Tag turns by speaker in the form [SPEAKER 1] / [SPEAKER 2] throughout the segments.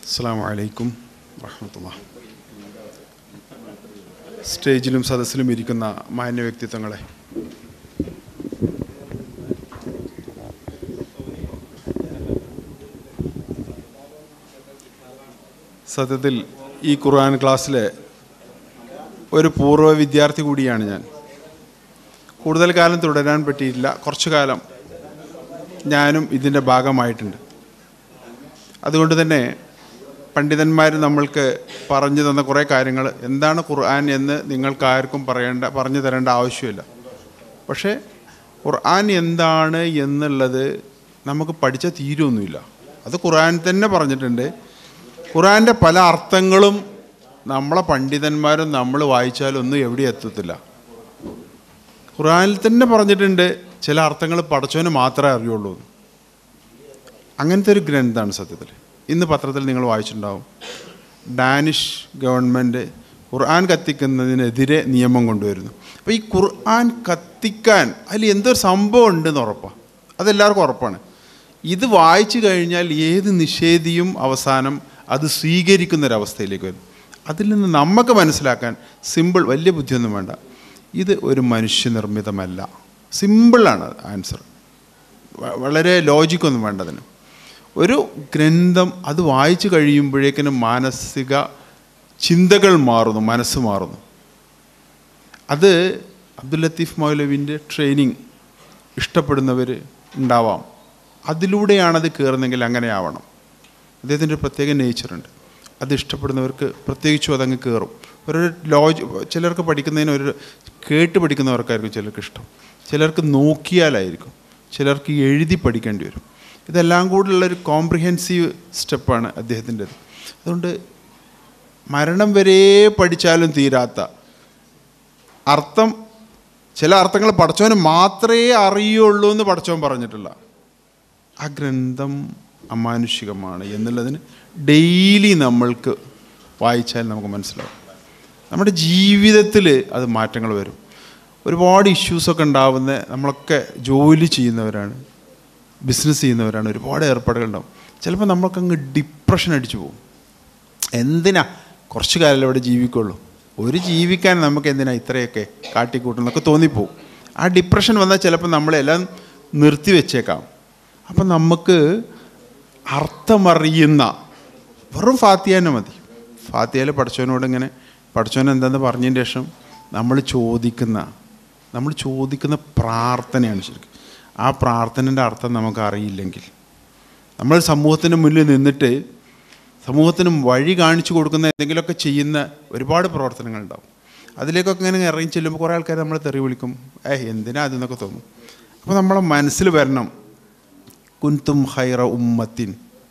[SPEAKER 1] അസ്സാം വലൈക്കും വറഹമത്തുള്ള സ്റ്റേജിലും സദസ്സിലും ഇരിക്കുന്ന മാന്യ വ്യക്തിത്വങ്ങളെ സത്യത്തിൽ ഈ ഖുർആൻ ക്ലാസ്സിലെ ഒരു പൂർവ്വ വിദ്യാർത്ഥി കൂടിയാണ് ഞാൻ കൂടുതൽ കാലം തുടരാൻ പറ്റിയിട്ടില്ല കുറച്ചു കാലം ഞാനും ഇതിൻ്റെ ഭാഗമായിട്ടുണ്ട് അതുകൊണ്ട് തന്നെ പണ്ഡിതന്മാർ നമ്മൾക്ക് പറഞ്ഞു തന്ന കുറേ കാര്യങ്ങൾ എന്താണ് ഖുർആൻ എന്ന് നിങ്ങൾക്ക് ആർക്കും പറയേണ്ട പറഞ്ഞു തരേണ്ട ആവശ്യമില്ല പക്ഷേ ഖുർആൻ എന്താണ് എന്നുള്ളത് നമുക്ക് പഠിച്ച തീരൊന്നുമില്ല അത് ഖുർആൻ തന്നെ പറഞ്ഞിട്ടുണ്ട് ഖുർആൻ്റെ പല അർത്ഥങ്ങളും നമ്മളെ പണ്ഡിതന്മാരും നമ്മൾ വായിച്ചാലൊന്നും എവിടെ എത്തത്തില്ല ഖുർആനിൽ തന്നെ പറഞ്ഞിട്ടുണ്ട് ചില അർത്ഥങ്ങൾ പഠിച്ചവന് മാത്രമേ അറിയുള്ളൂ എന്ന്. അങ്ങനത്തെ ഒരു ഗ്രന്ഥമാണ് സത്യത്തിൽ ഇന്ന് പത്രത്തിൽ നിങ്ങൾ വായിച്ചിട്ടുണ്ടാവും ഡാനിഷ് ഗവൺമെൻറ് ഖുർആൻ കത്തിക്കുന്നതിനെതിരെ നിയമം കൊണ്ടുവരുന്നു അപ്പോൾ ഈ ഖുർആൻ കത്തിക്കാൻ അതിൽ എന്തൊരു സംഭവം ഉണ്ടെന്ന് ഉറപ്പാണ് അതെല്ലാവർക്കും ഉറപ്പാണ് ഇത് വായിച്ചു കഴിഞ്ഞാൽ ഏത് നിഷേധിയും അവസാനം അത് സ്വീകരിക്കുന്നൊരവസ്ഥയിലേക്ക് വരും അതിൽ നിന്ന് നമുക്ക് മനസ്സിലാക്കാൻ സിമ്പിൾ വലിയ ബുദ്ധിയൊന്നും വേണ്ട ഇത് ഒരു മനുഷ്യനിർമ്മിതമല്ല സിമ്പിളാണ് ആൻസർ വ- വളരെ ലോജിക്കൊന്നും വേണ്ട അതിന് ഒരു ഗ്രന്ഥം അത് വായിച്ചു കഴിയുമ്പോഴേക്കിനും മാനസിക ചിന്തകൾ മാറുന്നു മനസ്സ് മാറുന്നു അത് അബ്ദുൽ ലത്തീഫ് മൗലവിൻ്റെ ട്രെയിനിങ് ഇഷ്ടപ്പെടുന്നവർ ഉണ്ടാവാം അതിലൂടെയാണത് കയറുന്നെങ്കിൽ അങ്ങനെ ആവണം അദ്ദേഹത്തിൻ്റെ ഒരു പ്രത്യേക നേച്ചറുണ്ട് അത് ഇഷ്ടപ്പെടുന്നവർക്ക് പ്രത്യേകിച്ചും അതങ്ങ് കയറും ഒരു ലോജ് ചിലർക്ക് പഠിക്കുന്നതിന് ഒരു കേട്ട് പഠിക്കുന്നവർക്കായിരിക്കും ചിലർക്ക് ഇഷ്ടം ചിലർക്ക് നോക്കിയാലായിരിക്കും ചിലർക്ക് എഴുതി പഠിക്കേണ്ടി വരും ഇതെല്ലാം കൂടെയുള്ള ഒരു കോംപ്രിഹെൻസീവ് സ്റ്റെപ്പാണ് അദ്ദേഹത്തിൻ്റെത് അതുകൊണ്ട് മരണം വരെ പഠിച്ചാലും തീരാത്ത അർത്ഥം ചില അർത്ഥങ്ങൾ പഠിച്ചവന് മാത്രമേ അറിയുള്ളൂ എന്ന് പഠിച്ചവൻ പറഞ്ഞിട്ടില്ല ആ ഗ്രന്ഥം അമാനുഷികമാണ് എന്നുള്ളതിന് ഡെയിലി നമ്മൾക്ക് വായിച്ചാൽ നമുക്ക് മനസ്സിലാവും നമ്മുടെ ജീവിതത്തിൽ അത് മാറ്റങ്ങൾ വരും ഒരുപാട് ഇഷ്യൂസൊക്കെ ഉണ്ടാവുന്ന നമ്മളൊക്കെ ജോലി ചെയ്യുന്നവരാണ് ബിസിനസ് ചെയ്യുന്നവരാണ് ഒരുപാട് ഏർപ്പാടുകളുണ്ടാവും ചിലപ്പോൾ നമ്മൾക്കങ്ങ് ഡിപ്രഷൻ അടിച്ചു പോകും എന്തിനാ കുറച്ച് കാലം ഇവിടെ ജീവിക്കുള്ളൂ ഒരു ജീവിക്കാൻ നമുക്ക് എന്തിനാ ഇത്രയൊക്കെ കാട്ടിക്കൂട്ടുന്നൊക്കെ തോന്നിപ്പോവും ആ ഡിപ്രഷൻ വന്നാൽ ചിലപ്പോൾ നമ്മളെല്ലാം നിർത്തി വെച്ചേക്കാം അപ്പം നമുക്ക് അർത്ഥമറിയുന്ന വെറും ഫാത്തിയാനെ മതി ഫാത്തിയയിൽ പഠിച്ചവനോട് ഇങ്ങനെ പഠിച്ചവൻ എന്താന്ന് പറഞ്ഞതിന് ശേഷം നമ്മൾ ചോദിക്കുന്ന നമ്മൾ ചോദിക്കുന്ന പ്രാർത്ഥനയാണ് ശരിക്കും ആ പ്രാർത്ഥനൻ്റെ അർത്ഥം നമുക്ക് അറിയില്ലെങ്കിൽ നമ്മൾ സമൂഹത്തിന് മുന്നിൽ നിന്നിട്ട് സമൂഹത്തിന് വഴി കാണിച്ചു കൊടുക്കുന്ന എന്തെങ്കിലുമൊക്കെ ചെയ്യുന്ന ഒരുപാട് പ്രവർത്തനങ്ങളുണ്ടാവും അതിലേക്കൊക്കെ ഇങ്ങനെ ഇറങ്ങി ചെല്ലുമ്പോൾ കുറേ ആൾക്കാർ നമ്മൾ തെറി വിളിക്കും ഏ എന്തിനാ അതെന്നൊക്കെ തോന്നും അപ്പോൾ നമ്മളെ മനസ്സിൽ വരണം കുൻതും ഹൈറ ഉമ്മത്തിൻ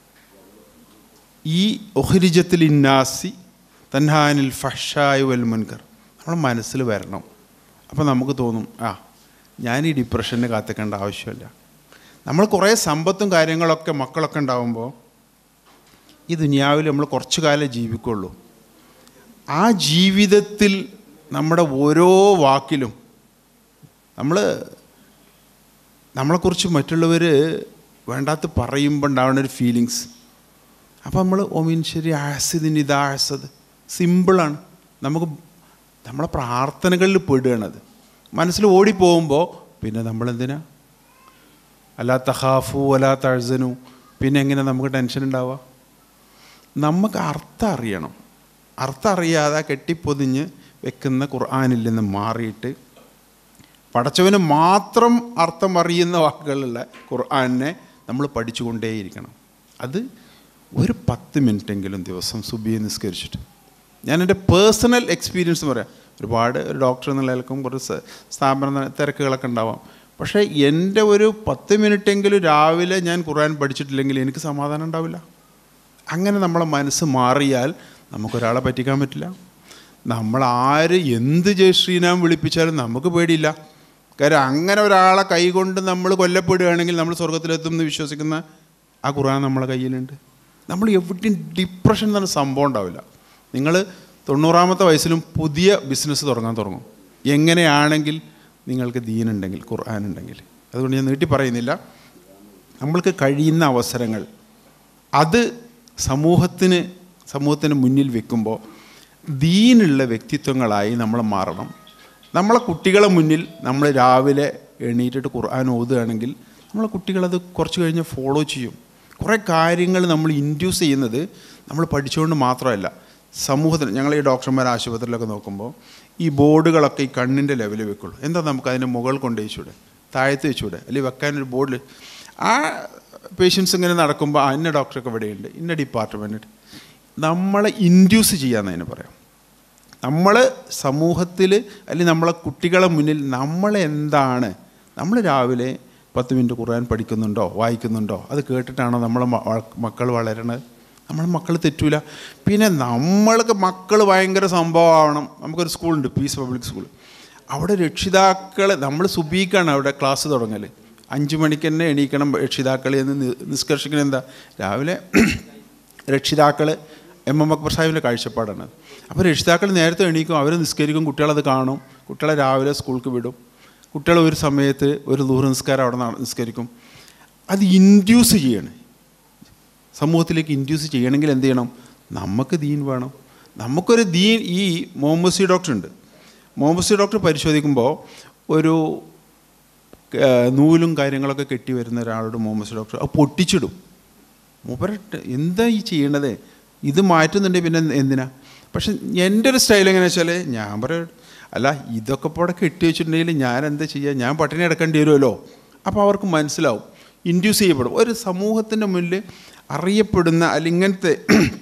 [SPEAKER 1] ഈ ഒഹരിജത്തിൽ ഇന്നാസി തൻഹാനിൽ ഫഷായു വൽ മുൻകർ നമ്മൾ മനസ്സിൽ വരണം അപ്പോൾ നമുക്ക് തോന്നും ആ ഞാൻ ഈ ഡിപ്രഷന് കാത്തിക്കേണ്ട ആവശ്യമില്ല നമ്മൾ കുറേ സമ്പത്തും കാര്യങ്ങളൊക്കെ മക്കളൊക്കെ ഉണ്ടാവുമ്പോൾ ഈ ദുനിയാവിൽ നമ്മൾ കുറച്ചു കാലം ജീവിക്കുള്ളൂ ആ ജീവിതത്തിൽ നമ്മുടെ ഓരോ വാക്കിലും നമ്മൾ നമ്മളെക്കുറിച്ച് മറ്റുള്ളവർ വേണ്ടാത്ത പറയുമ്പോൾ ഉണ്ടാവുന്ന ഒരു ഫീലിങ്സ് അപ്പോൾ നമ്മൾ ഒമിൻ ശരി ആസിദിന് ഇതാ ആസത് സിമ്പിളാണ് നമുക്ക് നമ്മളെ പ്രാർത്ഥനകളിൽ പെടുകയാണത് മനസ്സിൽ ഓടിപ്പോകുമ്പോൾ പിന്നെ നമ്മളെന്തിനാ അല്ലാ തഹാഫു അലാ തഴ്സനു പിന്നെ എങ്ങനെ നമുക്ക് ടെൻഷൻ ഉണ്ടാവുക നമുക്ക് അർത്ഥം അറിയണം അർത്ഥം അറിയാതെ കെട്ടിപ്പൊതിഞ്ഞ് വെക്കുന്ന ഖുർആാനിൽ നിന്ന് മാറിയിട്ട് പടച്ചവന് മാത്രം അർത്ഥം അറിയുന്ന വാക്കുകളുള്ള ഖുർആാനിനെ നമ്മൾ പഠിച്ചുകൊണ്ടേയിരിക്കണം അത് ഒരു പത്ത് മിനിറ്റെങ്കിലും ദിവസം സുബിയെ നിസ്കരിച്ചിട്ട് ഞാൻ എൻ്റെ പേഴ്സണൽ എക്സ്പീരിയൻസ് പറയാം ഒരുപാട് ഒരു ഡോക്ടർ എന്നുള്ള നിലക്കും കുറച്ച് സ- സ്ഥാപന തിരക്കുകളൊക്കെ ഉണ്ടാവാം പക്ഷേ എൻ്റെ ഒരു പത്ത് മിനിറ്റെങ്കിലും രാവിലെ ഞാൻ ഖുർആൻ പഠിച്ചിട്ടില്ലെങ്കിൽ എനിക്ക് സമാധാനം ഉണ്ടാവില്ല അങ്ങനെ നമ്മളെ മനസ്സ് മാറിയാൽ നമുക്കൊരാളെ പറ്റിക്കാൻ പറ്റില്ല നമ്മൾ ആര് എന്ത് ജയ് ശ്രീനാം വിളിപ്പിച്ചാലും നമുക്ക് പേടിയില്ല കാര്യം അങ്ങനെ ഒരാളെ കൈകൊണ്ട് നമ്മൾ കൊല്ലപ്പെടുകയാണെങ്കിൽ നമ്മൾ സ്വർഗത്തിലെത്തും എന്ന് വിശ്വസിക്കുന്ന ആ ഖുർആൻ നമ്മളെ കയ്യിലുണ്ട് നമ്മൾ എവിടെയും ഡിപ്രഷൻ എന്ന് പറഞ്ഞ സംഭവം ഉണ്ടാവില്ല നിങ്ങൾ തൊണ്ണൂറാമത്തെ വയസ്സിലും പുതിയ ബിസിനസ് തുടങ്ങാൻ തുടങ്ങും എങ്ങനെയാണെങ്കിൽ നിങ്ങൾക്ക് ദീനുണ്ടെങ്കിൽ ഖുർആൻ ഉണ്ടെങ്കിൽ അതുകൊണ്ട് ഞാൻ നീട്ടി പറയുന്നില്ല നമ്മൾക്ക് കഴിയുന്ന അവസരങ്ങൾ അത് സമൂഹത്തിന് സമൂഹത്തിന് മുന്നിൽ വെക്കുമ്പോൾ ദീനുള്ള വ്യക്തിത്വങ്ങളായി നമ്മൾ മാറണം നമ്മളെ കുട്ടികളെ മുന്നിൽ നമ്മൾ രാവിലെ എണീറ്റിട്ട് ഖുർആൻ ഓതുകയാണെങ്കിൽ നമ്മളെ കുട്ടികളത് കുറച്ച് കഴിഞ്ഞ് ഫോളോ ചെയ്യും കുറേ കാര്യങ്ങൾ നമ്മൾ ഇൻഡ്യൂസ് ചെയ്യുന്നത് നമ്മൾ പഠിച്ചുകൊണ്ട് മാത്രമല്ല സമൂഹത്തിന് ഞങ്ങൾ ഈ ഡോക്ടർമാർ ആശുപത്രിയിലൊക്കെ നോക്കുമ്പോൾ ഈ ബോർഡുകളൊക്കെ ഈ കണ്ണിൻ്റെ ലെവലിൽ വെക്കുള്ളൂ എന്താ നമുക്ക് അതിൻ്റെ മുകൾ കൊണ്ട് വെച്ചൂടെ താഴത്ത് വെച്ചൂടെ അല്ലെങ്കിൽ വെക്കാനൊരു ബോർഡിൽ ആ പേഷ്യൻസ് ഇങ്ങനെ നടക്കുമ്പോൾ ആ ഇന്ന ഡോക്ടറൊക്കെ ഇവിടെയുണ്ട് ഇന്ന ഡിപ്പാർട്ട്മെൻറ്റ് നമ്മളെ ഇൻഡ്യൂസ് ചെയ്യാമെന്നതിന് പറയാം നമ്മൾ സമൂഹത്തിൽ അല്ലെങ്കിൽ നമ്മളെ കുട്ടികളെ മുന്നിൽ നമ്മൾ എന്താണ് നമ്മൾ രാവിലെ പത്ത് മിനിറ്റ് ഖുർആൻ പഠിക്കുന്നുണ്ടോ വായിക്കുന്നുണ്ടോ അത് കേട്ടിട്ടാണോ നമ്മളെ മ- വ- മക്കൾ വളരണത് നമ്മളെ മക്കൾ തെറ്റൂല പിന്നെ നമ്മൾക്ക് മക്കൾ ഭയങ്കര സംഭവമാവണം നമുക്കൊരു സ്കൂളുണ്ട് പീസ് പബ്ലിക് സ്കൂൾ അവിടെ രക്ഷിതാക്കൾ നമ്മൾ സുബീക്കാണ് അവിടെ ക്ലാസ് തുടങ്ങൽ അഞ്ച് മണിക്ക് തന്നെ എണീക്കണം രക്ഷിതാക്കൾ എന്ന് നി- നിഷ്കർഷിക്കുന്നത് എന്താ രാവിലെ രക്ഷിതാക്കൾ എം എം അക്ബർ സാഹിബിൻ്റെ കാഴ്ചപ്പാടാണ് അപ്പോൾ രക്ഷിതാക്കൾ നേരത്തെ എണീക്കും അവർ നിസ്കരിക്കും കുട്ടികളത് കാണും കുട്ടികളെ രാവിലെ സ്കൂൾക്ക് വിടും കുട്ടികൾ ഒരു സമയത്ത് ഒരു ദൂര നിസ്കാരം അവിടെ നട- നിസ്കരിക്കും അത് ഇൻഡ്യൂസ് ചെയ്യണം സമൂഹത്തിലേക്ക് ഇൻഡ്യൂസ് ചെയ്യണമെങ്കിൽ എന്ത് ചെയ്യണം നമുക്ക് ദീൻ വേണം നമുക്കൊരു ദീൻ ഈ മുഹമ്മദ് സി ഡോക്ടർ ഉണ്ട് മുഹമ്മദ് സി ഡോക്ടർ പരിശോധിക്കുമ്പോൾ ഒരു ഏഹ്, നൂലും കാര്യങ്ങളൊക്കെ കെട്ടി വരുന്ന ഒരാളോട് മുഹമ്മദ് സി ഡോക്ടർ അത് പൊട്ടിച്ചിടും മൂപ്പര എന്താ ഈ ചെയ്യണത് ഇത് മാറ്റുന്നുണ്ടെങ്കിൽ പിന്നെ എന്തിനാ പക്ഷെ എൻ്റെ ഒരു സ്റ്റൈൽ എങ്ങനെയാ വെച്ചാൽ ഞാൻ പറയും അല്ല ഇതൊക്കെ ഇപ്പോൾ അവിടെ കെട്ടി വെച്ചിട്ടുണ്ടെങ്കിൽ ഞാൻ എന്താ ചെയ്യുക ഞാൻ പട്ടിണി അടക്കേണ്ടി വരുമല്ലോ അപ്പോൾ അവർക്ക് മനസ്സിലാവും ഇൻഡ്യൂസ് ചെയ്യപ്പെടും ഒരു സമൂഹത്തിൻ്റെ മുന്നിൽ അറിയപ്പെടുന്ന അല്ലെങ്കിൽ ഇങ്ങനത്തെ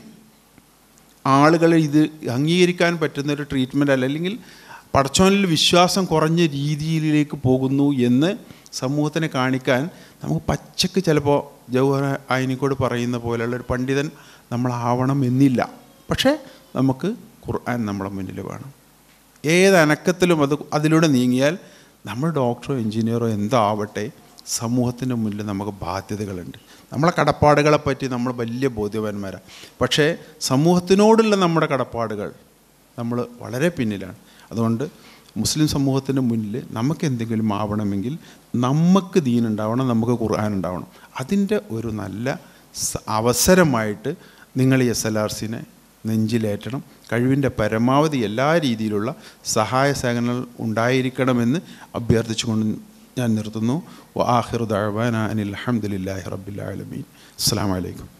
[SPEAKER 1] ആളുകൾ ഇത് അംഗീകരിക്കാൻ പറ്റുന്ന ഒരു ട്രീറ്റ്മെൻ്റ് അല്ല അല്ലെങ്കിൽ പടച്ചോനിൽ വിശ്വാസം കുറഞ്ഞ രീതിയിലേക്ക് പോകുന്നു എന്ന് സമൂഹത്തിനെ കാണിക്കാൻ നമുക്ക് പച്ചക്ക് ചിലപ്പോൾ ജവഹർ ആയിനിക്കോട് പറയുന്ന പോലെയുള്ള ഒരു പണ്ഡിതൻ നമ്മളാവണം എന്നില്ല പക്ഷേ നമുക്ക് ഖുർആൻ നമ്മുടെ മുന്നിൽ വേണം ഏത് അനക്കത്തിലും അത് അതിലൂടെ നീങ്ങിയാൽ നമ്മൾ ഡോക്ടറോ എഞ്ചിനീയറോ എന്താവട്ടെ സമൂഹത്തിൻ്റെ മുന്നിൽ നമുക്ക് ബാധ്യതകളുണ്ട് നമ്മളെ കടപ്പാടുകളെ പറ്റി നമ്മൾ വലിയ ബോധ്യവാന്മാരാണ് പക്ഷേ സമൂഹത്തിനോടുള്ള നമ്മുടെ കടപ്പാടുകൾ നമ്മൾ വളരെ പിന്നിലാണ് അതുകൊണ്ട് മുസ്ലിം സമൂഹത്തിൻ്റെ മുന്നിൽ നമുക്ക് എന്തെങ്കിലും ആവണമെങ്കിൽ നമുക്ക് ദീൻ ഉണ്ടാവണം നമുക്ക് ഖുർആൻ ഉണ്ടാവണം അതിൻ്റെ ഒരു നല്ല സ- അവസരമായിട്ട് നിങ്ങൾ ഈ എസ് എൽ ആർ സിനെ നെഞ്ചിലേറ്റണം കഴിവിൻ്റെ പരമാവധി എല്ലാ രീതിയിലുള്ള സഹായ സേവനങ്ങൾ ഉണ്ടായിരിക്കണമെന്ന് അഭ്യർത്ഥിച്ചുകൊണ്ട് ഞാൻ നിർത്തുന്നു ആഹിർ ദഅവാന അനിൽ അൽഹംദുലില്ലാഹി റബ്ബിൽ ആലമീൻ അസ്സലാമു അലൈക്കും